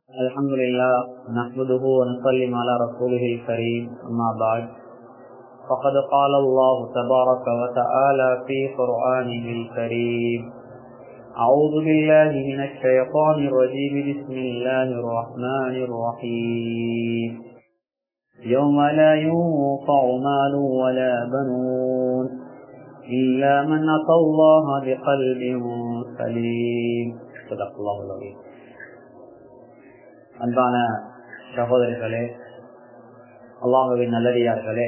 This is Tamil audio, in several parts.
الحمد لله نحمده ونسلم على رسوله الكريم أما بعد فقد قال الله تبارك وتعالى في قرآنه الكريم أعوذ بالله من الشيطان الرجيم بسم الله الرحمن الرحيم يوم لا ينفع مال ولا بنون إلا من أتى الله بقلب سليم صدق الله العظيم அன்பான சகோதரர்களே அல்லாஹுவின் நல்லடியார்களே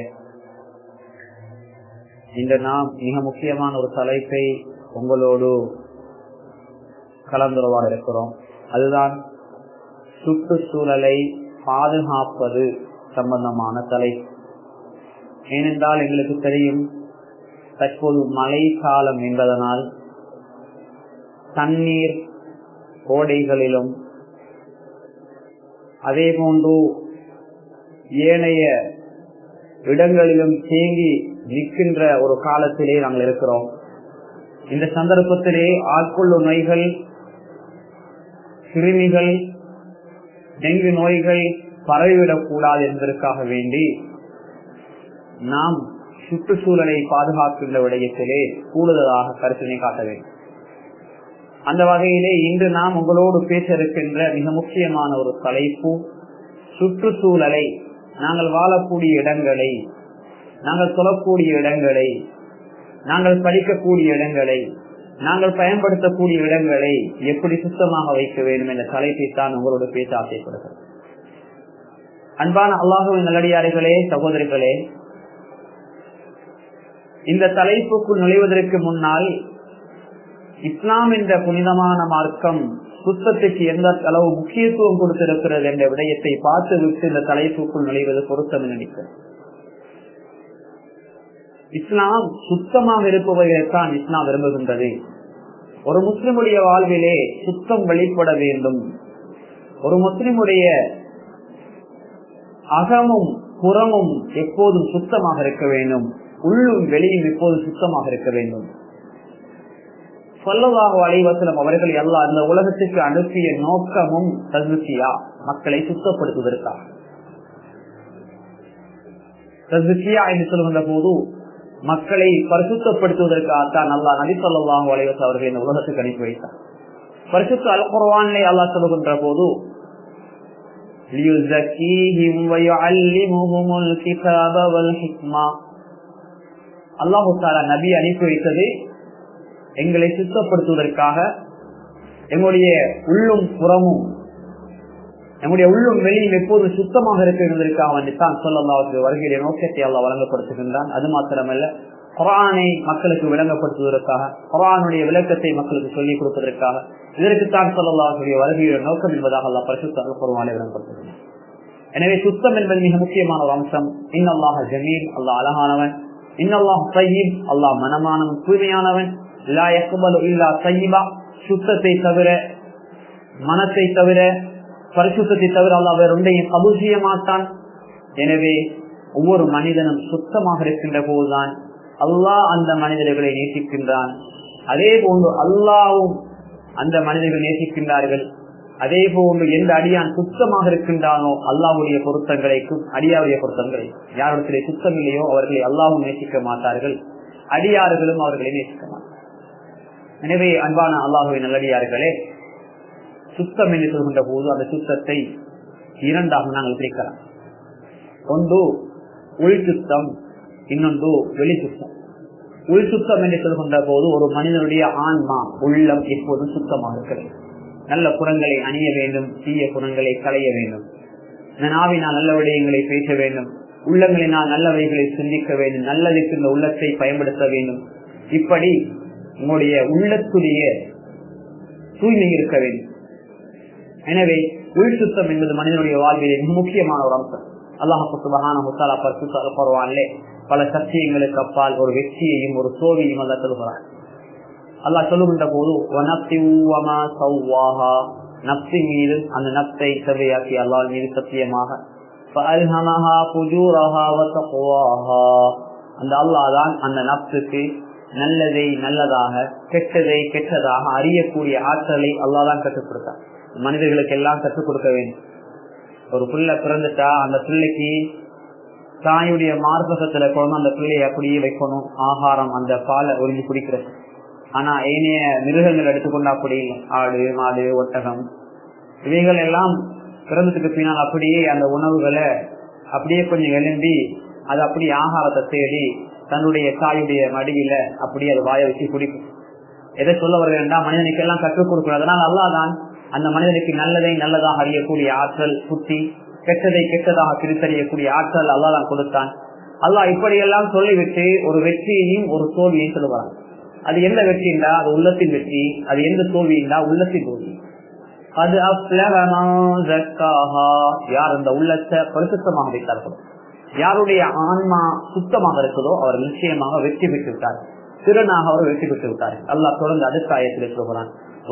இன்று நாம் மிக முக்கியமான ஒரு தலைப்பை உங்களோடு கலந்துரைவாட இருக்கிறோம் அதுதான் சுற்றுச்சூழலை பாதுகாப்பது சம்பந்தமான தலைப்பு ஏனென்றால் எங்களுக்கு தெரியும் தற்போது மழை காலம் என்பதனால் தண்ணீர் ஓடைகளிலும் அதே போன்று ஏனைய இடங்களிலும் தேங்கி நிற்கின்ற ஒரு காலத்திலே நாங்கள் இருக்கிறோம் இந்த சந்தர்ப்பத்திலே ஆட்கொள்ளும் நோய்கள் கிருமிகள் டெங்கு நோய்கள் பரவிவிடக் கூடாது என்பதற்காக வேண்டி நாம் சுற்றுச்சூழலை பாதுகாக்கின்ற விடயத்திலே கூடுதலாக கருத்தினை காட்ட வேண்டும் அந்த வகையிலே இன்று நாம் உங்களோடு பேச இருக்கின்ற மிக முக்கியமான ஒரு தலைப்பு சுற்றுச்சூழலை நாங்கள் வாழக்கூடிய இடங்களை நாங்கள் சொல்லக்கூடிய இடங்களை நாங்கள் படிக்கக்கூடிய இடங்களை நாங்கள் பயன்படுத்தக்கூடிய இடங்களை எப்படி சுத்தமாக வைக்க வேண்டும் என்ற தலைப்பை தான் உங்களோடு பேச ஆசைப்படுகிறது அன்பான அல்லாஹுவின் நல்லடியார்களே சகோதரிகளே இந்த தலைப்புக்குள் நுழைவதற்கு முன்னால் இஸ்லாம் என்ற புனிதமான மார்க்கம் சுத்தத்துக்கு எந்த அளவு முக்கியத்துவம் கொடுத்திருக்கிறது என்ற விடயத்தை பார்த்து விட்டு இந்த தலைப்புக்குள் நுழைவது பொருத்தம் நினைக்கிறேன் இஸ்லாம் சுத்தமாக இருப்பவைகளைத்தான் இஸ்லாம் விரும்புகின்றது ஒரு முஸ்லிமுடைய வாழ்விலே சுத்தம் வெளிப்பட வேண்டும் ஒரு முஸ்லிமுடைய அகமும் புறமும் எப்போதும் சுத்தமாக இருக்க வேண்டும் உள்ளும் வெளியும் எப்போதும் சுத்தமாக இருக்க வேண்டும் சொல்லவாக அலைவசலம் அவர்கள் எல்லாம் அந்த உலகத்துக்கு அனுப்பிய நோக்கமும் தகுச்சியா மக்களை சுத்தப்படுத்துவதற்காக தகுச்சியா என்று சொல்கின்ற போது மக்களை பரிசுத்தப்படுத்துவதற்காகத்தான் அல்லா நபி சொல்லாஹு அலைவசம் அவர்கள் இந்த உலகத்துக்கு அனுப்பி வைத்தார் பரிசுத்த அல்குர்வானை அல்லா சொல்கின்ற போது அல்லாஹு நபி அனுப்பி வைத்தது எங்களை சுத்தப்படுத்துவதற்காக எங்களுடைய உள்ளும் புறமும் எங்களுடைய உள்ளும் வெளியும் எப்போதும் சுத்தமாக இருக்கிறதற்காக வந்துதான் சொல்லல்லாவுக்கு வருகையில நோக்கத்தை அல்லா வழங்கப்படுத்துகின்றான் அது மாத்திரமல்ல குரானை மக்களுக்கு விளங்கப்படுத்துவதற்காக குரானுடைய விளக்கத்தை மக்களுக்கு சொல்லிக் கொடுப்பதற்காக இதற்குத்தான் சொல்லல்லாவுடைய வருகையுடைய நோக்கம் என்பதாக அல்லா பரிசுத்தாக குருவானை விளங்கப்படுத்துகின்றான் எனவே சுத்தம் என்பது மிக முக்கியமான ஒரு அம்சம் இன்னல்லாஹ் ஜமீல் அல்லாஹ் அழகானவன் இன்னல்லாஹ் சயீப் அல்லாஹ் மனமானவன் தூய்மையானவன் சுத்தத்தை தவிர மனத்தை தவிர பரிசுத்தத்தை தவிர அல்லா வேற ஒன்றையும் கபூல் செய்ய மாட்டான் எனவே ஒவ்வொரு மனிதனும் சுத்தமாக இருக்கின்ற போதுதான் அல்லாஹ் அந்த மனிதர்களை நேசிக்கின்றான் அதே போன்று அல்லாவும் அந்த மனிதர்கள் நேசிக்கின்றார்கள் அதே போன்று எந்த அடியான் சுத்தமாக இருக்கின்றானோ அல்லாவுடைய பொருத்தங்களை அடியாவுடைய பொருத்தங்களை யாரிடத்திலே சுத்தம் இல்லையோ அவர்களை அல்லாவும் நேசிக்க மாட்டார்கள் அடியார்களும் அவர்களை நேசிக்க மாட்டார்கள் எனவே அன்பான அல்லாஹுவின் நல்லடியார்களே சுத்தம் என்று சொல்கின்ற போது அந்த சுத்தத்தை இரண்டாக நாங்கள் பிரிக்கலாம் ஒன்று உள் சுத்தம் இன்னொன்று வெளி சுத்தம் உள் சுத்தம் என்று சொல்கின்ற போது ஒரு மனிதனுடைய ஆன்மா உள்ளம் எப்போதும் சுத்தமாக இருக்கிறது நல்ல குணங்களை அணிய வேண்டும் தீய குணங்களை களைய வேண்டும் நாவினால் நல்ல விடயங்களை பேச வேண்டும் உள்ளங்களினால் நல்லவைகளை சிந்திக்க வேண்டும் நல்லதுக்கு இந்த உள்ளத்தை பயன்படுத்த வேண்டும் இப்படி உங்களுடைய உள்ளத்துடைய தூய்மை இருக்க வேண்டும் எனவே உள் சுத்தம் என்பது மனிதனுடைய வாழ்விலே மிக முக்கியமான ஒரு அம்சம் அல்லாஹாலே பல சத்தியங்களுக்கு அப்பால் ஒரு வெற்றியையும் ஒரு சோவியும் அல்ல சொல்கிறார் அல்லாஹ் சொல்லுகின்ற போது நப்சி மீது அந்த நப்தை செவ்வையாக்கி அல்லாஹ் மீது சத்தியமாக அந்த அல்லாதான் அந்த நப்சுக்கு நல்லதை நல்லதாக கெட்டதை கெட்டதாக அறியக்கூடிய ஆற்றலை அல்லாதான் கட்டுக் கொடுத்தார் மனிதர்களுக்கு எல்லாம் கற்றுக் கொடுக்க வேண்டும் ஒரு பிள்ளை பிறந்துட்டா அந்த பிள்ளைக்கு தாயுடைய மார்பகத்துல கொண்டு அந்த பிள்ளையை அப்படியே வைக்கணும் ஆகாரம் அந்த பாலை ஒழுங்கி குடிக்கிறது ஆனா ஏனைய மிருகங்கள் எடுத்துக்கொண்டு அப்படி இல்லை ஆடு மாடு ஒட்டகம் இவைகள் எல்லாம் பிறந்ததுக்கு பின்னால் அப்படியே அந்த உணவுகளை அப்படியே கொஞ்சம் எழும்பி அது அப்படி ஆகாரத்தை தேடி தன்னுடைய தாயுடைய மடியில அப்படி அது வாய வச்சு குடிக்கும் எதை சொல்ல வருகிறா மனிதனுக்கு எல்லாம் கற்றுக் கொடுக்கணும் அதனால் அல்லாதான் அந்த மனிதனுக்கு நல்லதை நல்லதாக அறியக்கூடிய ஆற்றல் புத்தி கெட்டதை கெட்டதாக பிரித்தறியக்கூடிய ஆற்றல் அல்லாதான் கொடுத்தான் அல்லாஹ் இப்படியெல்லாம் சொல்லிவிட்டு ஒரு வெற்றியையும் ஒரு தோல்வியையும் சொல்லுவாங்க அது எந்த வெற்றி என்றா அது உள்ளத்தின் வெற்றி அது எந்த தோல்வி என்றா உள்ளத்தின் தோல்வி அது யார் அந்த உள்ளத்தை பரிசுத்தமாக வைத்தார்கள் யாருடைய ஆன்மா சுத்தமாக இருக்குதோ அவர் நிச்சயமாக வெற்றி பெற்று விட்டார் திறனாக அவர் வெற்றி பெற்று விட்டார் அல்லாஹ் தொடர்ந்து அடுத்த ஆயத்தில் சொல்கிறான்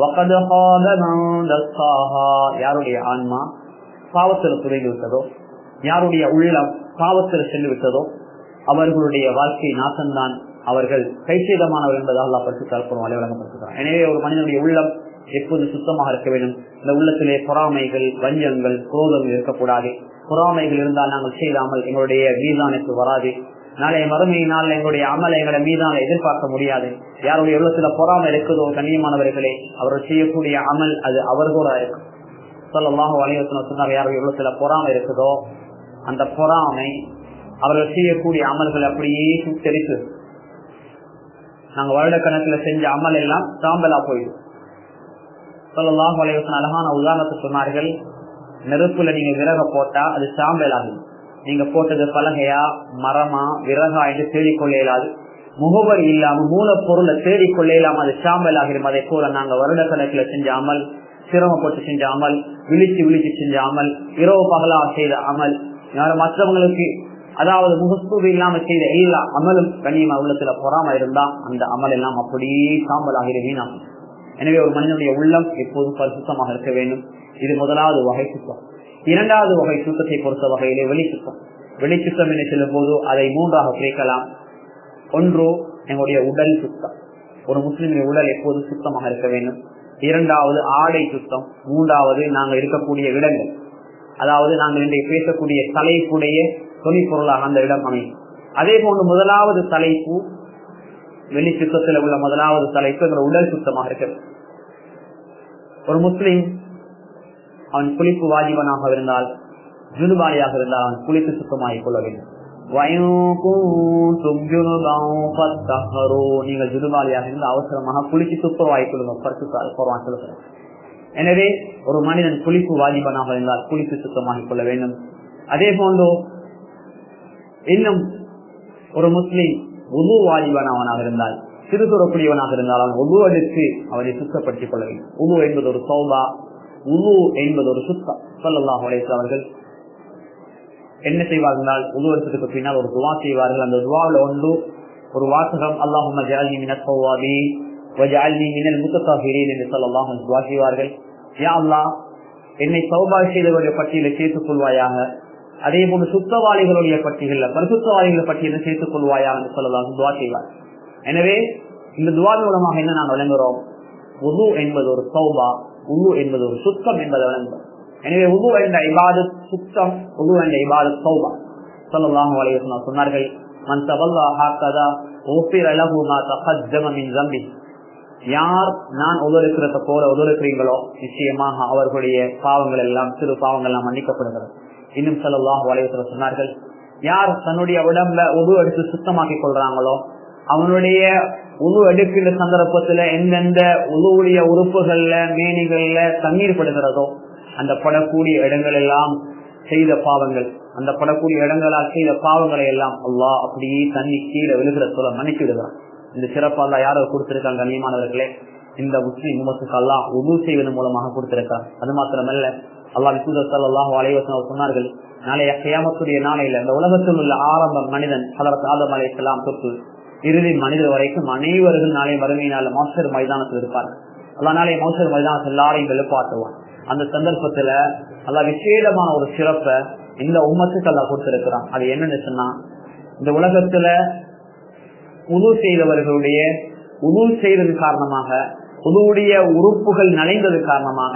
யாருடைய ஆன்மா பாவத்தில் துறைந்து விட்டதோ யாருடைய உள்ளம் பாவத்தில் சென்று விட்டதோ அவர்களுடைய வாழ்க்கை நாசம்தான் அவர்கள் கைசேதமானவர் என்பதாக அல்லா பரிசுத்தால் வழங்கப்படுத்துகிறார் எனவே ஒரு மனிதனுடைய உள்ளம் எப்போது சுத்தமாக இருக்க வேண்டும் இந்த உள்ளத்திலே பொறாமைகள் வஞ்சங்கள் குரோதங்கள் இருக்கக்கூடாது பொறாமைகள் இருந்தால் நாங்கள் செய்தாமல் எங்களுடைய மீதானுக்கு வராது நாளைய மறுமையினால் எங்களுடைய அமலை எங்களை மீதான எதிர்பார்க்க முடியாது யாருடைய உள்ளத்துல பொறாமை இருக்குதோ கண்ணியமானவர்களே அவர்கள் செய்யக்கூடிய அமல் அது அவர்களா இருக்கும் சொல்லமாக வலியுறுத்தின சொன்னாங்க யாருடைய உள்ளத்துல பொறாமை இருக்குதோ அந்த பொறாமை அவர்கள் செய்யக்கூடிய அமல்கள் அப்படியே சுத்தரித்து நாங்க வருடக்கணக்குல செஞ்ச அமல் எல்லாம் சாம்பலா போயிடும் சொல்லலாம் வலைவசன் அழகான உதாரணத்தை சொன்னார்கள் நெருப்புல நீங்க விறக போட்டா அது சாம்பல் ஆகும் நீங்க போட்டது பலகையா மரமா விறகா என்று தேடிக்கொள்ள இயலாது முகவரி இல்லாம மூலப்பொருளை தேடிக்கொள்ள இல்லாம அது சாம்பல் ஆகிடும் அதை போல நாங்க வருட கணக்குல செஞ்ச அமல் சிரமப்பட்டு செஞ்ச அமல் விழிச்சு விழிச்சு செஞ்ச அமல் இரவு பகலா செய்த அமல் மற்றவங்களுக்கு அதாவது முகஸ்தூபி இல்லாம செய்த எல்லா அமலும் கண்ணியமா உள்ளத்துல பொறாம இருந்தா அந்த அமல் எல்லாம் அப்படியே சாம்பல் ஆகிற வீணாம் எனவே ஒரு மனிதனுடைய உள்ளம் எப்போதும் பரிசுத்தமாக இருக்க வேண்டும் இது முதலாவது வகை சுத்தம் இரண்டாவது வகை சுத்தத்தை பொறுத்த வகையிலே வெளி சுத்தம் வெளி சுத்தம் என்று சொல்லும் போது அதை மூன்றாக பிரிக்கலாம் ஒன்று எங்களுடைய உடல் சுத்தம் ஒரு முஸ்லிமின் உடல் எப்போதும் சுத்தமாக இருக்க வேண்டும் இரண்டாவது ஆடை சுத்தம் மூன்றாவது நாங்கள் இருக்கக்கூடிய இடங்கள் அதாவது நாங்கள் இன்றைய பேசக்கூடிய தலைப்புடைய தொழிற்பொருளாக அந்த இடம் அமையும் அதே போன்று முதலாவது தலைப்பு வெளி சுத்தத்தில் உள்ள முதலாவது தலைப்பு என்ற உடல் சுத்தமாக இருக்கிறது ஒரு முஸ்லிம் அவன் குளிப்பு வாஜிபனாக இருந்தால் ஜுனுபாலியாக இருந்தால் அவன் குளித்து சுத்தமாகிக் கொள்ள வேண்டும் நீங்கள் ஜுனுபாலியாக இருந்து அவசரமாக குளிச்சு சுத்தமாகிக் கொள்ளுங்க எனவே ஒரு மனிதன் குளிப்பு வாஜிபனாக இருந்தால் குளித்து சுத்தமாகிக் கொள்ள வேண்டும் அதே போன்று இன்னும் ஒரு முஸ்லிம் உது வாஜிபனவனாக இருந்தால் சிறு துறக்கூடியவனாக இருந்தால் அவன் உது எடுத்து அவனை சுத்தப்படுத்திக் கொள்ள வேண்டும் உது என்பது ஒரு சௌபா உது என்பது ஒரு சுத்தம் சொல்லலாம் அவர்கள் என்ன செய்வார்கள் உது எடுத்ததுக்கு பின்னால் ஒரு துவா செய்வார்கள் அந்த துவாவில் ஒன்று ஒரு வாசகம் அல்லாஹும் மினல் முத்தத்தாகிறேன் என்று சொல்லலாம் துவா செய்வார்கள் யா அல்லா என்னை சௌபா செய்தவருடைய பட்டியலை சேர்த்துக் கொள்வாயாக அதே போன்று சுத்தவாளிகளுடைய பட்டியல பரிசுத்தவாளிகள் பட்டியலை சேர்த்துக் கொள்வாயா என்று சொல்லலாம் துவா செய்வார் எனவே இந்த துவா மூலமாக என்ன நான் விளங்குறோம் உது என்பது ஒரு சௌபா உது என்பது ஒரு சுத்தம் என்பதை விளங்குறோம் எனவே உது என்ற இபாது சுத்தம் உது என்ற இபாது சௌபா சொல்லலாம் வலையுடன் சொன்னார்கள் மன் தவல்லா ஹாக்கதா ஓப்பிர் அலகுமா தகஜம மின் ஜம்பி யார் நான் உதவிக்கிறத போல உதவிக்கிறீங்களோ நிச்சயமாக அவர்களுடைய பாவங்கள் எல்லாம் சிறு பாவங்கள் எல்லாம் மன்னிக்கப்படுகிறது இன்னும் சொல்லலாம் வலையுத்துல சொன்னார்கள் யார் தன்னுடைய உடம்புல உது எடுத்து சுத்தமாக்கி கொள்றாங்களோ அவனுடைய உது எடுக்கின்ற சந்தர்ப்பத்துல எந்தெந்த உதுவுடைய உறுப்புகள்ல மேனிகள்ல தண்ணீர் படுகிறதோ அந்த படக்கூடிய இடங்கள் எல்லாம் செய்த பாவங்கள் அந்த படக்கூடிய இடங்களால் செய்த பாவங்களை எல்லாம் அல்லா அப்படியே தண்ணி கீழே விழுகிற சொல்ல மன்னிச்சு விடுகிறான் இந்த சிறப்பாக யாரோ கொடுத்திருக்காங்க கண்ணியமானவர்களே இந்த முஸ்லீம் உமத்துக்கு எல்லாம் உது செய்வதன் மூலமாக கொடுத்திருக்கார் அது மாத்திரமல்ல அல்லா விசூதத்தால் அல்லாஹ் அலைவசம் சொன்னார்கள் நாளைய கியாமத்துடைய நாளையில இந்த உலகத்தில் உள்ள ஆரம்ப மனிதன் ஹலரத் ஆதம் அலை செல்லாம் தொற்று இறுதி மனிதர் வரைக்கும் அனைவர்கள் நாளை வறுமையினால மோசர் மைதானத்தில் இருப்பார்கள் அல்லா நாளை மோசர் மைதானத்தில் எல்லாரையும் வெளிப்பாட்டுவான் அந்த சந்தர்ப்பத்துல அல்லா விசேடமான ஒரு சிறப்பை இந்த உம்மத்துக்கு அல்லா கொடுத்திருக்கிறான் அது என்னன்னு சொன்னா இந்த உலகத்துல உது செய்தவர்களுடைய உது செய்தது காரணமாக உதுவுடைய உறுப்புகள் நனைந்தது காரணமாக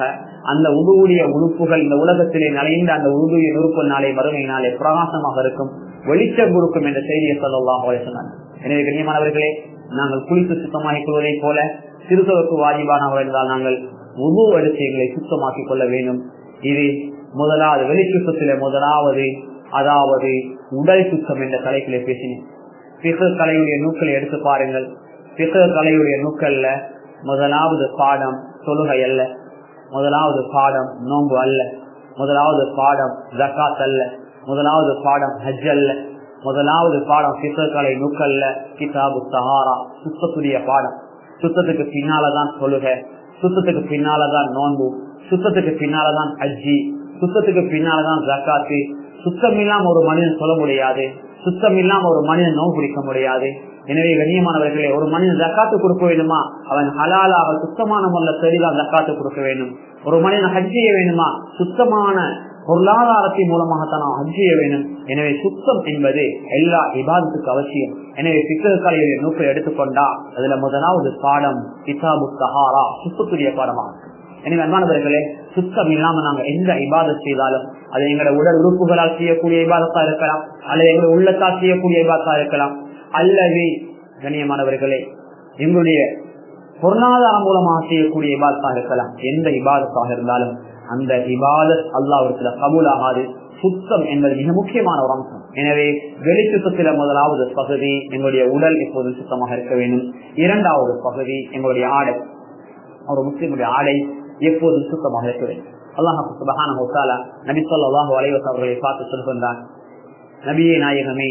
அந்த உதுவுடைய உறுப்புகள் இந்த உலகத்திலே நலைந்த அந்த உதுவுடைய உறுப்பு நாளை மறுமை நாளை பிரகாசமாக இருக்கும் வெளிச்சம் கொடுக்கும் என்ற செய்தியை சொல்லலாம் சொன்னாங்க எனவே கண்ணியமானவர்களே நாங்கள் குளித்து சுத்தமாகிக் கொள்வதைப் போல சிறுதவருக்கு வாஜிபானவர் என்றால் நாங்கள் உது அடிசைகளை சுத்தமாக்கிக் கொள்ள வேண்டும் இது முதலாவது வெளிச்சுத்தத்தில முதலாவது அதாவது உடல் சுத்தம் என்ற தலைப்பிலே பேசினேன் பிக கலையுடைய நூக்களை எடுத்து பாருங்கள் பிக கலையுடைய நூக்கல்ல முதலாவது பாடம் தொழுகை அல்ல முதலாவது பாடம் நோன்பு அல்ல முதலாவது பாடம் ஜக்காத் அல்ல முதலாவது பாடம் ஹஜ் அல்ல முதலாவது பாடம் பிசக்கலை நூக்கல்ல கிதாபு சஹாரா சுத்தத்துடைய பாடம் சுத்தத்துக்கு பின்னாலதான் தொழுக சுத்தத்துக்கு பின்னாலதான் நோன்பு சுத்தத்துக்கு பின்னாலதான் ஹஜ்ஜி சுத்தத்துக்கு பின்னாலதான் ஜக்காத்து சுத்தம் இல்லாம ஒரு மனிதன் சொல்ல முடியாது சுத்தம் இல்லாம ஒரு மனிதன் நோவு பிடிக்க முடியாது எனவே கண்ணியமானவர்களே ஒரு மனிதன் ஜக்காத்து கொடுக்க வேண்டுமா அவன் ஹலாலாக சுத்தமான முறையில் சரிதான் ஜக்காத்து கொடுக்க வேண்டும் ஒரு மனிதன் ஹஜ் செய்ய வேண்டுமா சுத்தமான பொருளாதாரத்தின் மூலமாகத்தான் நாம் ஹஜ் செய்ய வேண்டும் எனவே சுத்தம் என்பது எல்லா விவாதத்துக்கு அவசியம் எனவே சிக்கல்கலையுடைய நோக்கை எடுத்துக்கொண்டா அதுல முதலாவது பாடம் கிதாபு சஹாரா சுத்தத்துடைய பாடமாகும் எனவே அன்பானவர்களே சுத்தம் இல்லாம நாங்க எந்த இபாதத் செய்தாலும் அது எங்களோட உடல் உறுப்புகளால் செய்யக்கூடிய இபாதத்தா இருக்கலாம் அல்லது எங்களுடைய உள்ளத்தால் செய்யக்கூடிய இபாதத்தா இருக்கலாம் அல்லது கண்ணியமானவர்களே எங்களுடைய பொருளாதாரம் மூலமாக செய்யக்கூடிய இபாதத்தாக இருக்கலாம் எந்த இபாதத்தாக இருந்தாலும் அந்த இபாதத் அல்லாவிடத்துல கபூலாகாது சுத்தம் என்பது மிக முக்கியமான ஒரு அம்சம் எனவே வெளிச்சுத்தத்தில முதலாவது பகுதி எங்களுடைய உடல் எப்போதும் சுத்தமாக இருக்க வேண்டும் இரண்டாவது பகுதி எங்களுடைய ஆடை ஒரு முஸ்லிமுடைய ஆடை எப்போதும் சுத்தமாக இருக்க வேண்டும் அல்லாஹு சுபஹான நபி சொல்லாஹு அலைவஸ் அவர்களை பார்த்து சொல்கின்றான் நபியே நாயகமே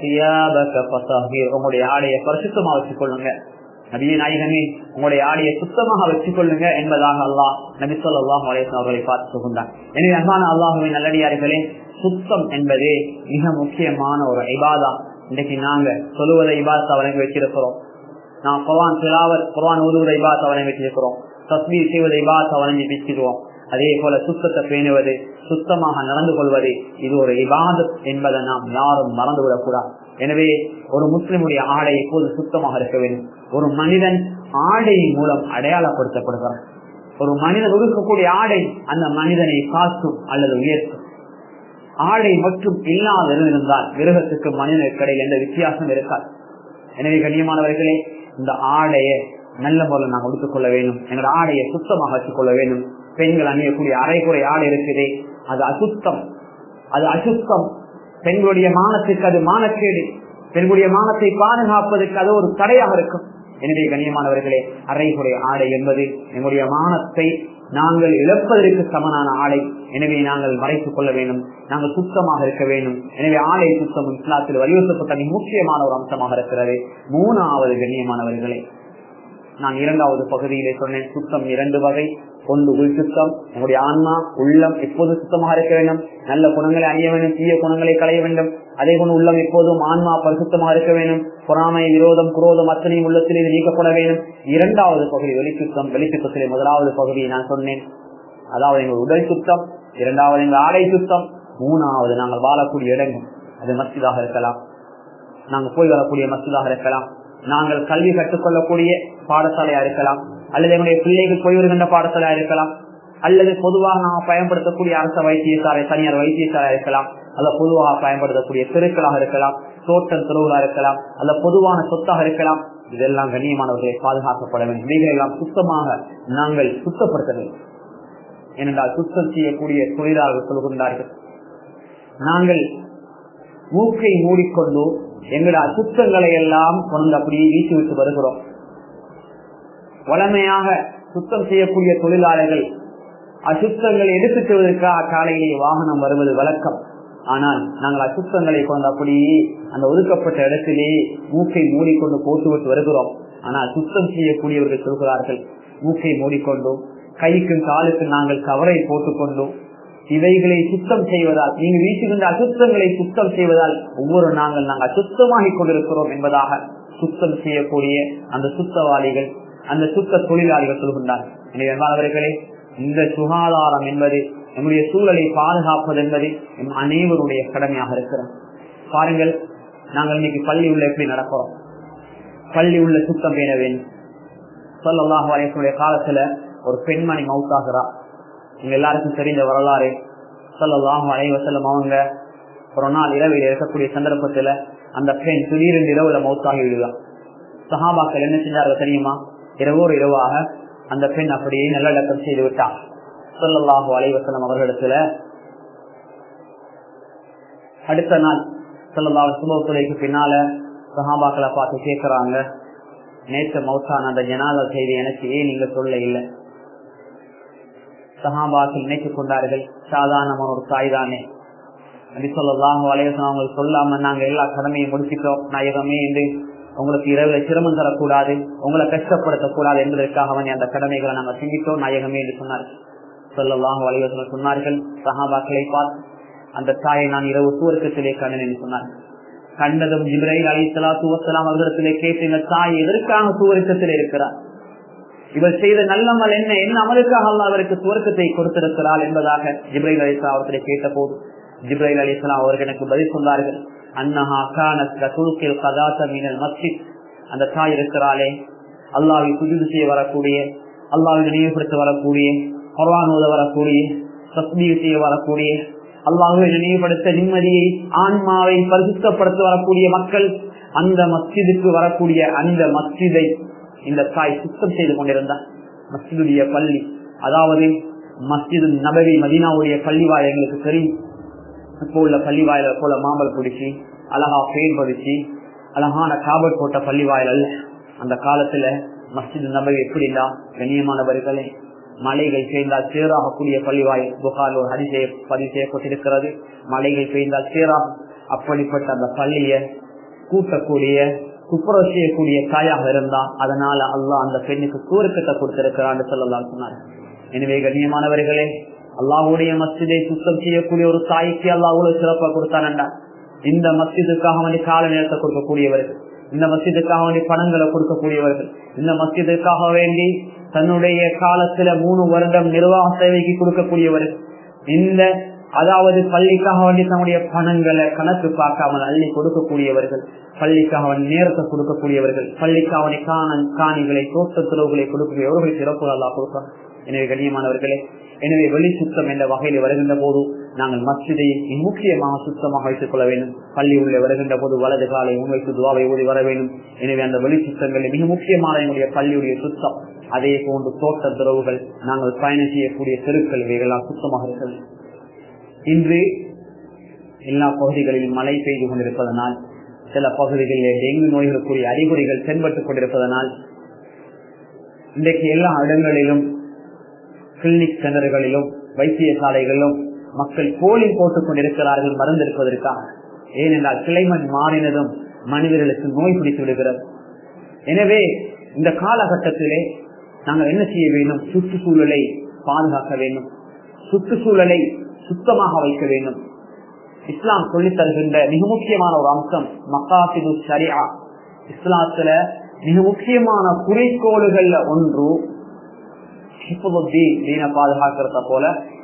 உங்களுடைய ஆடையை பரிசுத்தமா வச்சுக் கொள்ளுங்க நபியே நாயகமே உங்களுடைய ஆடையை சுத்தமாக வச்சுக் கொள்ளுங்க என்பதாக அல்லாஹ் நபி சொல்லாஹு அலைவஸ் அவர்களை பார்த்து சொல்கின்றான் எனவே அன்பான அல்லாஹுவின் நல்லடியார்களே சுத்தம் என்பதே மிக முக்கியமான ஒரு இபாதா இன்றைக்கு நாங்க சொல்லுவதை இபாதத்தை வழங்கி வச்சிருக்கிறோம் நாம் குரான் திலாவத் குரான் உருவதை இபாதத்தை வழங்கி வச்சிருக்கிறோம் தஸ்மீர் செய்வதை இபாதத்தை வழங்கி வச்சிருவோம் அதே போல சுத்தத்தை பேணுவது சுத்தமாக நடந்து கொள்வது இது ஒரு இபாதத் என்பதை நாம் யாரும் மறந்துவிடக் கூடாது எனவே ஒரு முஸ்லிமுடைய ஆடை எப்போது சுத்தமாக இருக்க வேண்டும் ஒரு மனிதன் ஆடையின் மூலம் அடையாளப்படுத்தப்படுகிறான் ஒரு மனிதன் உடுக்கக்கூடிய ஆடை அந்த மனிதனை காக்கும் அல்லது உயர்த்தும் ஆடை மட்டும் இல்லாத இருந்தால் மிருகத்துக்கு மனிதனுக்கு இடையில் எந்த வித்தியாசம் இருக்காது எனவே கண்ணியமானவர்களே இந்த ஆடையை நல்ல முறையில் நாங்கள் உடுத்துக் கொள்ள வேண்டும் எங்களோட ஆடையை சுத்தமாக வச்சுக் கொள்ள வேண்டும் பெண்கள் அணியக்கூடிய அரைக்குறை ஆடை இருக்குது அது அசுத்தம் அது அசுத்தம் பெண்களுடைய மானத்துக்கு அது மானக்கேடு பெண்களுடைய மானத்தை பாதுகாப்பதற்கு அது ஒரு தடையாக இருக்கும் எனவே கண்ணியமானவர்களே அரைகுறை ஆடை என்பது எங்களுடைய மானத்தை நாங்கள் இழப்பதற்கு சமனான ஆடை எனவே நாங்கள் மறைத்துக் கொள்ள வேண்டும் நாங்கள் சுத்தமாக இருக்க வேண்டும் எனவே ஆடை சுத்தம் இஸ்லாத்தில் வலியுறுத்தப்பட்ட மிக முக்கியமான ஒரு அம்சமாக இருக்கிறது மூணாவது கண்ணியமானவர்களே நான் இரண்டாவது பகுதியிலே சொன்னேன் சுத்தம் இரண்டு வகை ஒன்று உள் சுத்தம் நம்முடைய ஆன்மா உள்ளம் எப்போது சுத்தமாக இருக்க வேண்டும் நல்ல குணங்களை அணிய வேண்டும் தீய குணங்களை களைய வேண்டும் அதே போல உள்ளம் எப்போதும் ஆன்மா பரிசுத்தமாக இருக்க வேண்டும் பொறாமை விரோதம் குரோதம் அத்தனையும் உள்ளத்திலே நீக்கப்பட வேண்டும் இரண்டாவது பகுதி வெளிச்சுத்தம் வெளிச்சுத்தத்திலே முதலாவது பகுதியை நான் சொன்னேன் அதாவது எங்கள் உடல் சுத்தம் இரண்டாவது எங்கள் ஆடை சுத்தம் மூணாவது நாங்கள் வாழக்கூடிய இடங்கள் அது மஸ்ஜிதாக இருக்கலாம் நாங்கள் போய் வரக்கூடிய மஸ்ஜிதாக இருக்கலாம் நாங்கள் கல்வி கற்றுக்கொள்ளக்கூடிய பாடசாலையா இருக்கலாம் அல்லது எங்களுடைய பிள்ளைகள் போய் வருகின்ற பாடசாலையா இருக்கலாம் அல்லது பொதுவாக நாம் பயன்படுத்தக்கூடிய அரச வைத்தியசாலை தனியார் வைத்தியசாலையா இருக்கலாம் அல்ல பொதுவாக பயன்படுத்தக்கூடிய தெருக்களாக இருக்கலாம் தோட்டம் தெருவுகளா இருக்கலாம் அல்ல பொதுவான சொத்தாக இருக்கலாம் இதெல்லாம் கண்ணியமானவர்களை பாதுகாக்கப்பட வேண்டும் இவைகளெல்லாம் சுத்தமாக நாங்கள் சுத்தப்படுத்த வேண்டும் ஏனென்றால் சுத்தம் செய்யக்கூடிய தொழிலாளர்கள் சொல்கின்றார்கள் நாங்கள் மூக்கை மூடிக்கொண்டு எங்களுடைய அசுத்தங்களை எல்லாம் கொண்டு அப்படியே வீசி விட்டு வருகிறோம் வளமையாக சுத்தம் செய்யக்கூடிய தொழிலாளர்கள் அசுத்தங்களை எடுத்துச் செல்வதற்காக காலையிலே வாகனம் வருவது வழக்கம் ஆனால் நாங்கள் அசுத்தங்களை கொண்டு அப்படியே அந்த ஒதுக்கப்பட்ட இடத்திலே மூக்கை மூடிக்கொண்டு போட்டுவிட்டு வருகிறோம் ஆனால் சுத்தம் செய்யக்கூடியவர்கள் சொல்கிறார்கள் மூக்கை மூடிக்கொண்டும் கைக்கும் காலுக்கும் நாங்கள் கவரை போட்டுக்கொண்டும் இவைகளை சுத்தம் செய்வதால் நீங்கள் வீசுகின்ற அசுத்தங்களை சுத்தம் செய்வதால் ஒவ்வொரு நாங்கள் நாங்கள் அசுத்தமாகிக் கொண்டிருக்கிறோம் என்பதாக சுத்தம் செய்யக்கூடிய அந்த சுத்தவாளிகள் அந்த சுத்த தொழிலாளிகள் சொல்கின்றார்கள் எனவே மாணவர்களே இந்த சுகாதாரம் என்பது நம்முடைய சூழலை பாதுகாப்பது என்பது நம் அனைவருடைய கடமையாக இருக்கிறோம் பாருங்கள் நாங்கள் இன்னைக்கு பள்ளி உள்ள எப்படி நடக்கிறோம் பள்ளி உள்ள சுத்தம் பேண வேண்டும் சொல்லலாம் வரையக்கூடிய காலத்துல ஒரு பெண்மணி மவுத்தாகிறா உங்க எல்லாருக்கும் தெரிந்த வரலாறு சொல்லலாம் அலைவசல்லம் அவங்க ஒரு நாள் இரவில் இருக்கக்கூடிய சந்தர்ப்பத்துல அந்த பெண் திடீரென்று இரவுல மௌத்தாகி விடுதான் சஹாபாக்கள் என்ன செஞ்சார்கள் தெரியுமா இரவோர் இரவாக அந்த பெண் அப்படியே நல்லடக்கம் செய்து விட்டார் சொல்லல்லாஹு அலைவசலம் அவர்களிடத்துல அடுத்த நாள் சொல்லல்லாஹு சுபத்துறைக்கு பின்னால சஹாபாக்களை பார்த்து கேட்கிறாங்க நேற்று மௌத்தான அந்த ஜனாத செய்தி எனக்கு ஏன் நீங்க சொல்ல இல்லை சஹாபாக்கள் நினைத்துக் கொண்டார்கள் சாதாரணமான ஒரு தாய் தானே அப்படி சொல்லலாம் வலையசனம் அவங்களுக்கு சொல்லாம நாங்க எல்லா கடமையும் முடிச்சுட்டோம் நாயகமே என்று உங்களுக்கு இரவுல சிரமம் தரக்கூடாது உங்களை கஷ்டப்படுத்தக்கூடாது என்பதற்காக அவன் அந்த கடமைகளை நாங்க செஞ்சிட்டோம் நாயகமே என்று சொன்னார் சொல்லலாம் வலையசனம் சொன்னார்கள் சஹாபாக்களை பார்த்து அந்த தாயை நான் இரவு சூரக்கத்திலே கண்டேன் என்று சொன்னார் கண்டதும் ஜிப்ரைல் அலி சலாத்து வசலாம் அவர்களிடத்திலே கேட்டு இந்த தாய் எதற்காக சூரக்கத்தில் இருக்கிறார் இவர் செய்த நல்லமல் என்ன என்ன அமலுக்காக அல்ல அவருக்கு சுவர்க்கத்தை கொடுத்திருக்கிறாள் என்பதாக ஜிப்ரைல் அலிஸ்லாம் அவர்களை கேட்ட போது ஜிப்ரைல் அலிஸ்லாம் அவர்கள் எனக்கு பதில் சொன்னார்கள் அன்னஹா கானத்தில் கதாச மீனல் மஸ்ஜித் அந்த தாய் இருக்கிறாளே அல்லாவை புதுது செய்ய வரக்கூடிய அல்லாவை நினைவுபடுத்த வரக்கூடிய குர்வான் ஓத வரக்கூடிய தஸ்மீ செய்ய வரக்கூடிய அல்லாஹுவை நினைவுபடுத்த நிம்மதியை ஆன்மாவை பரிசுத்தப்படுத்த வரக்கூடிய மக்கள் அந்த மஸ்ஜிதுக்கு வரக்கூடிய அந்த மஸ்ஜிதை இந்த தாய் சுத்தம் செய்து கொண்டிருந்தார் மஸ்ஜிதுடைய பள்ளி அதாவது மஸ்ஜிது நபவி மதீனாவுடைய பள்ளி வாய் எங்களுக்கு தெரியும் இப்போ உள்ள பள்ளி வாயில போல மாம்பல் பிடிச்சி அழகா பெயின் பதிச்சு அழகான காபட் போட்ட பள்ளி வாயில் அல்ல அந்த காலத்துல மஸ்ஜிது நபவி எப்படின்னா கண்ணியமானவர்களே மலைகள் பெய்ந்தால் சேராகக்கூடிய பள்ளிவாய் புகார் ஒரு ஹரிசெய்ய பதிவு செய்யப்பட்டிருக்கிறது மலைகள் பெய்ந்தால் சேராகும் அப்படிப்பட்ட அந்த பள்ளிய கூட்டக்கூடிய குப்புறம் செய்யக்கூடிய தாயாக இருந்தா அதனால அல்லாஹ் அந்த பெண்ணுக்கு சூரக்கத்தை கொடுத்திருக்கிறான்னு சொல்லலாம் சொன்னார் எனவே கண்ணியமானவர்களே அல்லாஹுடைய மஸ்ஜிதை சுத்தம் செய்யக்கூடிய ஒரு தாய்க்கு அல்லாஹ் அவ்வளவு சிறப்பா கொடுத்தானண்டா இந்த மஸ்ஜிதுக்காக வேண்டி கால நேரத்தை கொடுக்கக்கூடியவர்கள் இந்த மஸ்ஜிதுக்காக வேண்டி பணங்களை கொடுக்கக்கூடியவர்கள் இந்த மஸ்ஜிதுக்காக வேண்டி தன்னுடைய காலத்துல மூணு வருடம் நிர்வாக சேவைக்கு கொடுக்கக்கூடியவர்கள் இந்த அதாவது பள்ளிக்காக வேண்டி தன்னுடைய பணங்களை கணக்கு பார்க்காமல் அள்ளி கொடுக்கக்கூடியவர்கள் பள்ளிக்காக வேண்டி நேரத்தை கொடுக்கக்கூடியவர்கள் பள்ளிக்காக வேண்டி காண காணிகளை தோட்டத்துறவுகளை கொடுக்கக்கூடியவர்கள் சிறப்பு அல்லா கொடுப்பாங்க எனவே கண்ணியமானவர்களே எனவே வெளி சுத்தம் என்ற வகையில் வருகின்ற போது நாங்கள் மஸ்ஜிதை முக்கியமாக சுத்தமாக வைத்துக் கொள்ள வேண்டும் பள்ளி உள்ள வருகின்ற போது வலது காலை முன்வைத்து துவாவை ஊதி வர வேண்டும் எனவே அந்த வெளி சுத்தங்களில் மிக முக்கியமான எங்களுடைய பள்ளியுடைய சுத்தம் அதே போன்று தோட்ட துறவுகள் நாங்கள் பயணம் செய்யக்கூடிய தெருக்கள் இவைகளால் சுத்தமாக இருக்கிறது இன்று எல்லா பகுதிகளிலும் மழை பெய்து கொண்டிருப்பதனால் சில பகுதிகளில் டெங்கு நோய்களுக்குரிய அறிகுறிகள் தென்பட்டுக் கொண்டிருப்பதனால் இன்றைக்கு எல்லா இடங்களிலும் கிளினிக் சென்டர்களிலும் வைத்தியசாலைகளிலும் மக்கள் போலிங் போட்டுக் கொண்டிருக்கிறார்கள் மருந்து இருப்பதற்காக ஏனென்றால் கிளைமேட் மாறினதும் மனிதர்களுக்கு நோய் பிடித்து விடுகிறது எனவே இந்த காலகட்டத்திலே நாங்கள் என்ன செய்ய வேண்டும் சுற்றுச்சூழலை பாதுகாக்க வேண்டும் சுற்றுச்சூழலை சுத்தமாக வைக்க வேண்டும் இஸ்லாம் சொல்லித் தருகின்ற மிக முக்கியமான ஒரு அம்சம் மக்காசிது சரியா இஸ்லாத்துல மிக முக்கியமான குறிக்கோள்கள்ல ஒன்று பாதுகாக்கிறத போல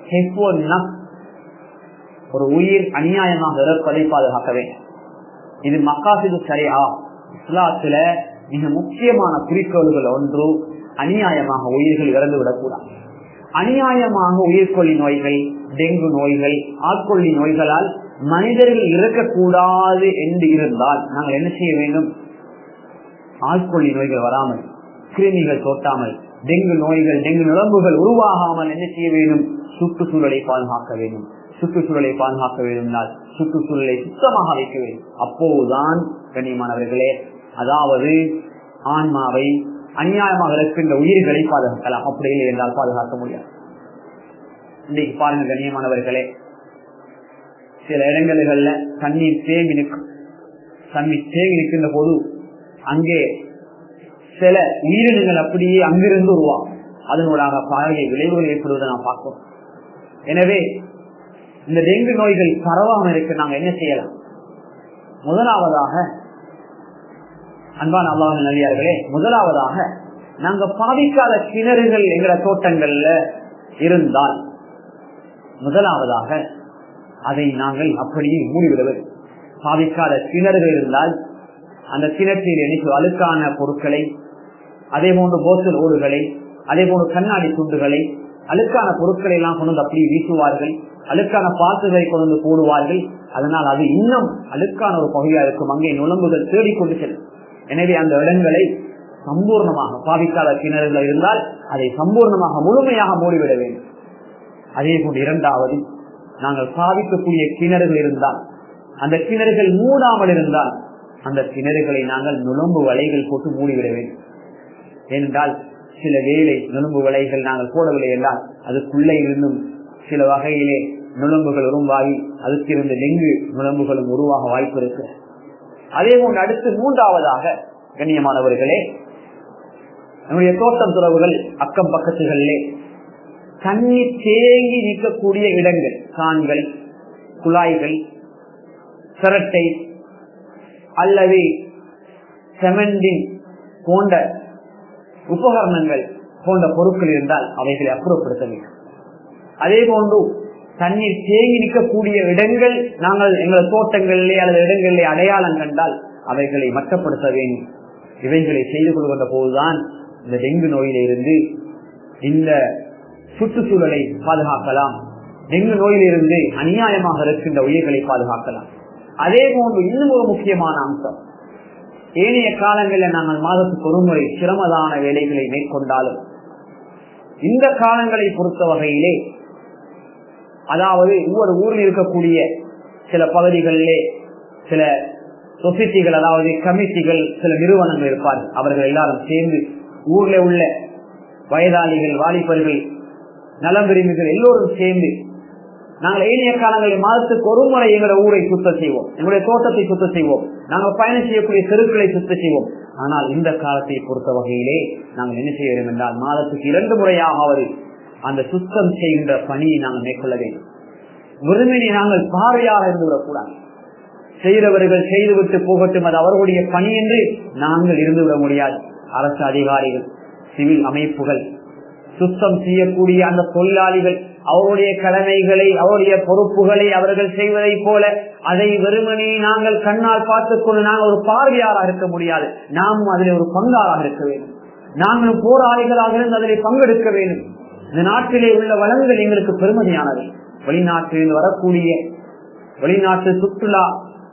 ஒரு உயிர் அநியாயமாக இருப்பதை பாதுகாக்க வேண்டும் இது மக்காசிது சரியா இஸ்லாத்துல மிக முக்கியமான குறிக்கோள்கள் ஒன்று அநியாயமாக உயிர்கள் இறந்து விடக்கூடாது அநியாயமாக உயிர்கொல்லி நோய்கள் டெங்கு நோய்கள் ஆட்கொள்ளி நோய்களால் மனிதர்கள் இறக்கக்கூடாது என்று இருந்தால் நாங்கள் என்ன செய்ய வேண்டும் ஆட்கொள்ளி நோய்கள் வராமல் கிருமிகள் தோட்டாமல் டெங்கு நோய்கள் டெங்கு நிலம்புகள் உருவாகாமல் என்ன செய்ய வேண்டும் சுற்றுச்சூழலை பாதுகாக்க வேண்டும் சுற்றுச்சூழலை பாதுகாக்க வேண்டும்னால் சுற்றுச்சூழலை சுத்தமாக வைக்க வேண்டும் அப்போதுதான் கண்ணியமானவர்களே அதாவது ஆன்மாவை அநியாயமாக இருக்கின்ற உயிர்களை பாதுகாக்கலாம் அப்படி இல்லை என்றால் பாதுகாக்க முடியாது இன்னைக்கு பாருங்க கண்ணியமானவர்களே சில இடங்கள்ல தண்ணீர் தேங்கி நிற்கும் தண்ணீர் தேங்கி நிற்கின்ற போது அங்கே சில உயிரினங்கள் அப்படியே அங்கிருந்து உருவாகும் அதனூடாக பாரிய விளைவுகள் ஏற்படுவதை நாம் பார்ப்போம் எனவே இந்த டெங்கு நோய்கள் பரவாம இருக்க நாங்க என்ன செய்யலாம் முதலாவதாக அன்பான அல்லாஹ் நவியார்களே முதலாவதாக நாங்க பாதிக்காத கிணறுகள் எங்கள தோட்டங்கள்ல இருந்தால் முதலாவதாக அதை நாங்கள் அப்படியே மூடிவிடுவது பாதிக்காத கிணறுகள் இருந்தால் அந்த கிணற்றில் எனக்கு அழுக்கான பொருட்களை அதே போன்று போத்தல் ஓடுகளை அதே போன்று கண்ணாடி துண்டுகளை அழுக்கான பொருட்களை எல்லாம் கொண்டு வந்து அப்படியே வீசுவார்கள் அழுக்கான பாசுகளை கொண்டு வந்து போடுவார்கள் அதனால் அது இன்னும் அழுக்கான ஒரு பகுதியா இருக்கும் அங்கே நுழம்புகள் தேடிக்கொண்டு செல்லும் எனவே அந்த இடங்களை சம்பூர்ணமாக பாவிக்காத கிணறுகள் இருந்தால் அதை சம்பூர்ணமாக முழுமையாக மூடிவிட வேண்டும் அதே போன்று இரண்டாவது நாங்கள் பாவிக்கக்கூடிய கிணறுகள் இருந்தால் அந்த கிணறுகள் மூடாமல் இருந்தால் அந்த கிணறுகளை நாங்கள் நுழம்பு வலைகள் போட்டு மூடிவிட வேண்டும் ஏனென்றால் சில வேலை நுழம்பு வலைகள் நாங்கள் போடவில்லை என்றால் அதுக்குள்ளே இருந்தும் சில வகையிலே நுழம்புகள் உருவாகி அதுக்கு இருந்த டெங்கு நுழம்புகளும் உருவாக வாய்ப்பு இருக்கு அதே போன்று அடுத்து மூன்றாவதாக கண்ணியமானவர்களே நம்முடைய தோட்டம் துறவுகள் அக்கம் பக்கத்துகளிலே தண்ணீர் தேங்கி நிற்கக்கூடிய இடங்கள் கான்கள் குழாய்கள் சிரட்டை அல்லது செமண்டின் போன்ற உபகரணங்கள் போன்ற பொருட்கள் இருந்தால் அவைகளை அப்புறப்படுத்த வேண்டும் அதே போன்று தண்ணீர் தேங்கி நிற்கக்கூடிய இடங்கள் நாங்கள் எங்கள் தோட்டங்களிலே அல்லது இடங்களிலே அடையாளம் கண்டால் அவைகளை மட்டப்படுத்த வேண்டும் இவைகளை செய்து கொள்கின்ற போதுதான் இந்த டெங்கு நோயிலிருந்து இந்த சுற்றுச்சூழலை பாதுகாக்கலாம் டெங்கு நோயிலிருந்து அநியாயமாக இருக்கின்ற உயிர்களை பாதுகாக்கலாம் அதே போன்று இன்னும் ஒரு முக்கியமான அம்சம் ஏனைய காலங்களில் நாங்கள் மாதத்துக்கு ஒருமுறை சிரமதான வேலைகளை மேற்கொண்டாலும் இந்த காலங்களை பொறுத்த வகையிலே அதாவது ஒவ்வொரு ஊரில் இருக்கக்கூடிய சில பகுதிகளிலே சில சொசைட்டிகள் அதாவது கமிட்டிகள் சில நிறுவனங்கள் இருப்பார்கள் அவர்கள் எல்லாரும் சேர்ந்து ஊர்ல உள்ள வயதாளிகள் வாலிபர்கள் நலம் விரும்பிகள் எல்லோரும் சேர்ந்து நாங்கள் ஏனைய காலங்களில் மாதத்துக்கு ஒரு முறை எங்களுடைய ஊரை சுத்தம் செய்வோம் எங்களுடைய தோட்டத்தை சுத்தம் செய்வோம் நாங்கள் பயணம் செய்யக்கூடிய தெருக்களை சுத்தம் செய்வோம் ஆனால் இந்த காலத்தை பொறுத்த வகையிலே நாங்கள் என்ன செய்ய வேண்டும் என்றால் மாதத்துக்கு இரண்டு முறையாவது அந்த சுத்தம் செய்கின்ற பணியை நாங்கள் மேற்கொள்ள வேண்டும் விரும்பினி நாங்கள் பார்வையாக இருந்து விடக்கூடாது செய்கிறவர்கள் செய்துவிட்டு போகட்டும் அது அவர்களுடைய பணி என்று நாங்கள் இருந்துவிட முடியாது அரசு அதிகாரிகள் சிவில் அமைப்புகள் சுத்தம் செய்யக்கூடிய அந்த தொழிலாளிகள் அவருடைய கடமைகளை அவருடைய பொறுப்புகளை அவர்கள் செய்வதை போல அதை வெறுமனே நாங்கள் கண்ணால் பார்த்துக் கொண்டு நாங்கள் ஒரு பார்வையாளராக இருக்க முடியாது நாமும் அதில் ஒரு பங்காளாக இருக்க வேண்டும் நாங்களும் போராளிகளாக இருந்து அதில் பங்கெடுக்க வேண்டும் இந்த நாட்டிலே உள்ள வளங்கள் எங்களுக்கு பெருமதியானவை வெளிநாட்டில் வரக்கூடிய வெளிநாட்டு சுற்றுலா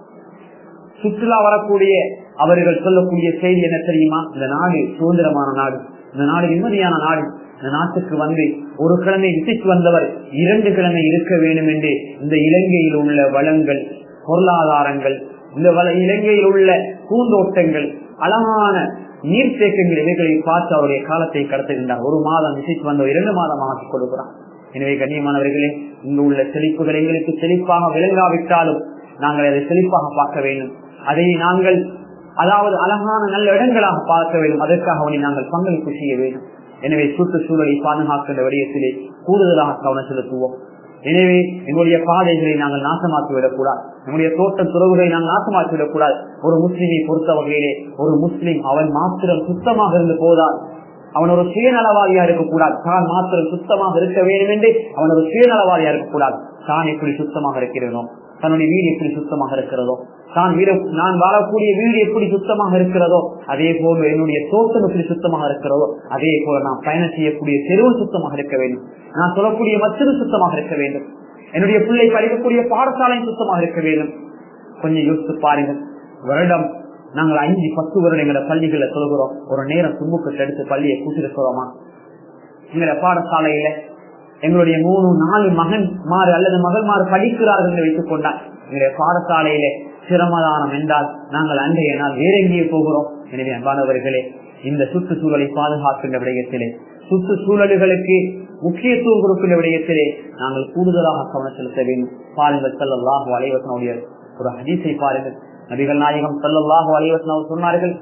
சுற்றுலா வரக்கூடிய அவர்கள் சொல்லக்கூடிய செய்தி என்ன தெரியுமா இந்த நாடு சுதந்திரமான நாடு இந்த நாடு நிம்மதியான நாடு இந்த நாட்டுக்கு வந்து ஒரு கிழமை விசிட்டு வந்தவர் இரண்டு கிழமை இருக்க வேண்டும் என்று இந்த இலங்கையில் உள்ள வளங்கள் பொருளாதாரங்கள் இந்த இலங்கையில் உள்ள பூந்தோட்டங்கள் அழகான நீர்த்தேக்கங்கள் இவைகளை பார்த்து அவருடைய காலத்தை கடத்துகின்றார் ஒரு மாதம் விசிட் வந்த இரண்டு மாதம் ஆக்கிக் கொடுக்கிறார் எனவே கண்ணியமானவர்களே இங்கு உள்ள செழிப்புகள் எங்களுக்கு செழிப்பாக விளங்காவிட்டாலும் நாங்கள் அதை செழிப்பாக பார்க்க வேண்டும் அதை நாங்கள் அதாவது அழகான நல்ல இடங்களாக பார்க்க வேண்டும் அதற்காக அவனை நாங்கள் பங்களிப்பு செய்ய வேண்டும் எனவே சுற்றுச்சூழலை பாதுகாக்கின்ற விடயத்திலே கூடுதலாக கவனம் செலுத்துவோம் எனவே எங்களுடைய பாதைகளை நாங்கள் நாசமாக்கி விடக்கூடாது நம்முடைய தோட்ட துறவுகளை நாங்கள் நாசமாக்கி விடக்கூடாது ஒரு முஸ்லிமை பொறுத்த வகையிலே ஒரு முஸ்லிம் அவன் மாத்திரம் சுத்தமாக இருந்து போதால் அவன் ஒரு சுயநலவாதியா இருக்கக்கூடாது தான் மாத்திரம் சுத்தமாக இருக்க வேண்டும் என்று அவன் ஒரு சுயநலவாதியா இருக்கக்கூடாது தான் எப்படி சுத்தமாக இருக்கிறேனோ தன்னுடைய வீடு எப்படி சுத்தமாக இருக்கிறதோ தான் வீடு நான் வாழக்கூடிய வீடு எப்படி சுத்தமாக இருக்கிறதோ அதே போல என்னுடைய தோட்டம் எப்படி சுத்தமாக இருக்கிறதோ அதே போல நான் பயணம் செய்யக்கூடிய தெருவு சுத்தமாக இருக்க வேண்டும் நான் சொல்லக்கூடிய மற்றொரு சுத்தமாக இருக்க வேண்டும் என்னுடைய பிள்ளை படிக்கக்கூடிய பாடசாலையும் சுத்தமாக இருக்க வேண்டும் கொஞ்சம் யோசித்து பாருங்கள் வருடம் நாங்கள் அஞ்சு பத்து வருடம் எங்களோட பள்ளிகளை சொல்கிறோம் ஒரு நேரம் தும்புக்கு எடுத்து பள்ளியை கூட்டிட்டு சொல்றோமா எங்களோட பாடசாலையில எங்களுடைய மூணு நாலு மகன் மாறு அல்லது மகள்மாறு படிக்கிறார்கள் என்று வைத்துக் கொண்டால் எங்களுடைய பாடசாலையில சிரமதானம் என்றால் நாங்கள் அன்றைய நாள் வேற எங்கே போகிறோம் எனவே அன்பானவர்களே இந்த சுற்றுச்சூழலை பாதுகாக்கின்ற விடயத்திலே சுற்றுச்சூழல்களுக்கு முக்கியத்துவம் கொடுக்கின்ற விடயத்திலே நாங்கள் கூடுதலாக கவனம் செலுத்த வேண்டும் பாருங்கள் செல்லல்லாஹு அலைவசனுடைய ஒரு ஹதீஸை பாருங்கள் நபிகள் நாயகம் செல்லல்லாஹு அலைவசன் சொன்னார்கள்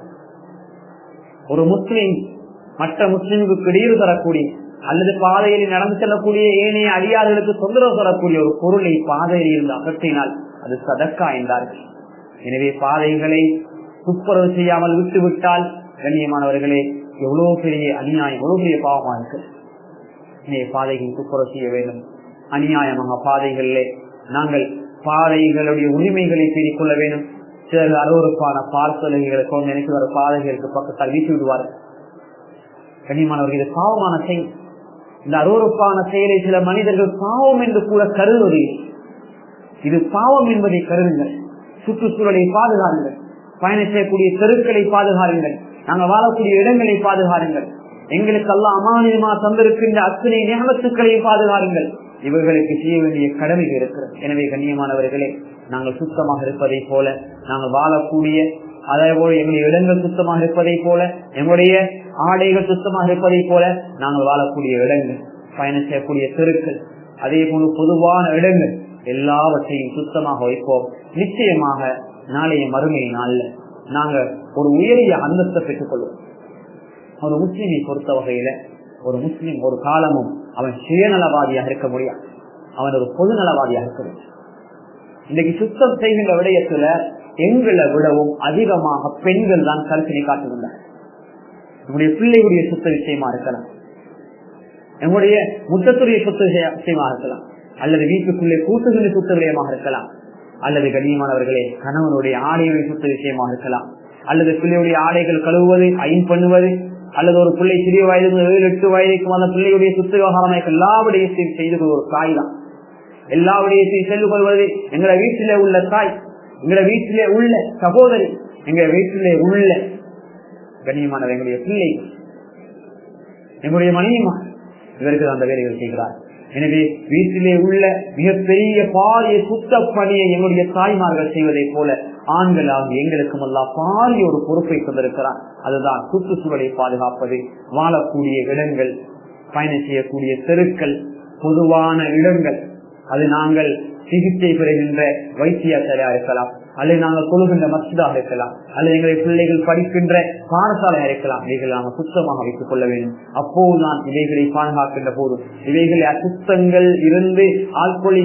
ஒரு முஸ்லிம் மற்ற முஸ்லிமுக்கு இடையூறு தரக்கூடிய அல்லது பாதையில் நடந்து செல்லக்கூடிய ஏனைய அடியார்களுக்கு தொந்தரவு தரக்கூடிய ஒரு பொருளை பாதையில் இருந்து அகற்றினால் அது சதக்கா என்றார்கள் எனவே பாதைகளை துப்புரவு செய்யாமல் விட்டு விட்டால் கண்ணியமானவர்களே எவ்வளவு பெரிய அநியாயம் எவ்வளவு பெரிய பாவமா இருக்கு எனவே பாதைகளை துப்புரவு செய்ய வேண்டும் அநியாயமாக பாதைகளிலே நாங்கள் பாதைகளுடைய உரிமைகளை தேடிக் கொள்ள வேண்டும் சிலர் அருவறுப்பான பார்சலைகளை கொண்டு நினைக்கிற ஒரு பாதைகளுக்கு பக்கத்தால் வீசி விடுவார்கள் கண்ணியமானவர்கள் இது பாவமான செயல் இந்த அருவறுப்பான செயலை சில மனிதர்கள் பாவம் என்று கூட கருதுவது இது பாவம் என்பதை கருதுங்கள் சுற்றுச்சூழலை பாதுகாருங்கள் பயணம் செய்யக்கூடிய தெருக்களை பாதுகாருங்கள் நாங்கள் வாழக்கூடிய இடங்களை பாதுகாருங்கள் எங்களுக்கு எல்லாம் அமானியமா தந்திருக்கின்ற அத்தனை நியமத்துக்களையும் பாதுகாருங்கள் இவர்களுக்கு செய்ய வேண்டிய கடமை இருக்கிறது எனவே கண்ணியமானவர்களே நாங்கள் சுத்தமாக இருப்பதை போல நாங்கள் வாழக்கூடிய அதே போல எங்களுடைய இடங்கள் சுத்தமாக இருப்பதை போல எங்களுடைய ஆடைகள் சுத்தமாக இருப்பதை போல நாங்கள் வாழக்கூடிய இடங்கள் பயணம் செய்யக்கூடிய தெருக்கள் அதே போல பொதுவான இடங்கள் எல்லாவற்றையும் சுத்தமாக வைப்போம் நிச்சயமாக நாளைய மறுமை நாள்ல நாங்க ஒரு உயரிய அந்தத்தை பெற்றுக் கொள்வோம் ஒரு முஸ்லிமை பொறுத்த வகையில ஒரு முஸ்லிம் ஒரு காலமும் அவன் சுயநலவாதியாக இருக்க முடியாது அவன் ஒரு பொதுநலவாதியாக இருக்க முடியும் இன்னைக்கு சுத்தம் செய்கின்ற விடயத்துல எங்களை விடவும் அதிகமாக பெண்கள் தான் கருத்தினை காட்டுகின்றனர் நம்முடைய பிள்ளைகளுடைய சுத்த விஷயமா இருக்கலாம் நம்முடைய முத்தத்துடைய சுத்த விஷயமா இருக்கலாம் அல்லது வீட்டுக்குள்ளே கூட்டுகளின் சுத்த விடயமாக இருக்கலாம் அல்லது கண்ணியமானவர்களே கணவனுடைய ஆடைகளை சுத்த விஷயமாக இருக்கலாம் அல்லது பிள்ளையுடைய ஆடைகள் கழுவுவது ஐன் பண்ணுவது அல்லது ஒரு பிள்ளை சிறிய வயது ஏழு எட்டு வயதுக்கு அந்த பிள்ளையுடைய சுத்த விவகாரமாக எல்லா விடயத்தையும் செய்து கொள்வது ஒரு தாய் தான் எல்லா விடயத்தையும் சென்று கொள்வது எங்களை வீட்டிலே உள்ள தாய் எங்களை வீட்டிலே உள்ள சகோதரி எங்க வீட்டிலே உள்ள கண்ணியமானவர் எங்களுடைய பிள்ளைகள் எங்களுடைய மனைவிமா இவருக்கு அந்த வேலைகள் செய்கிறார் எனவே வீட்டிலே உள்ள மிகப்பெரிய பாரிய சுத்த பணியை எங்களுடைய தாய்மார்கள் செய்வதை போல ஆண்களாக எங்களுக்கும் எல்லாம் பாரிய ஒரு பொறுப்பை கொண்டிருக்கிறார் அதுதான் சுற்றுச்சூழலை பாதுகாப்பது வாழக்கூடிய இடங்கள் பயணம் செய்யக்கூடிய தெருக்கள் பொதுவான இடங்கள் அது நாங்கள் சிகிச்சை பெறுகின்ற வைத்தியசாலையா இருக்கலாம் அல்லது நாங்கள் கொள்கின்ற மசிதாக இருக்கலாம் அல்லது எங்களை பிள்ளைகள் படிக்கின்ற பாடசாலையா இருக்கலாம் இவைகளை நாங்கள் சுத்தமாக வைத்துக் கொள்ள வேண்டும் அப்போதுதான் இவைகளை பாதுகாக்கின்ற போது இவைகளை அசுத்தங்கள் இருந்து ஆட்கொள்ளி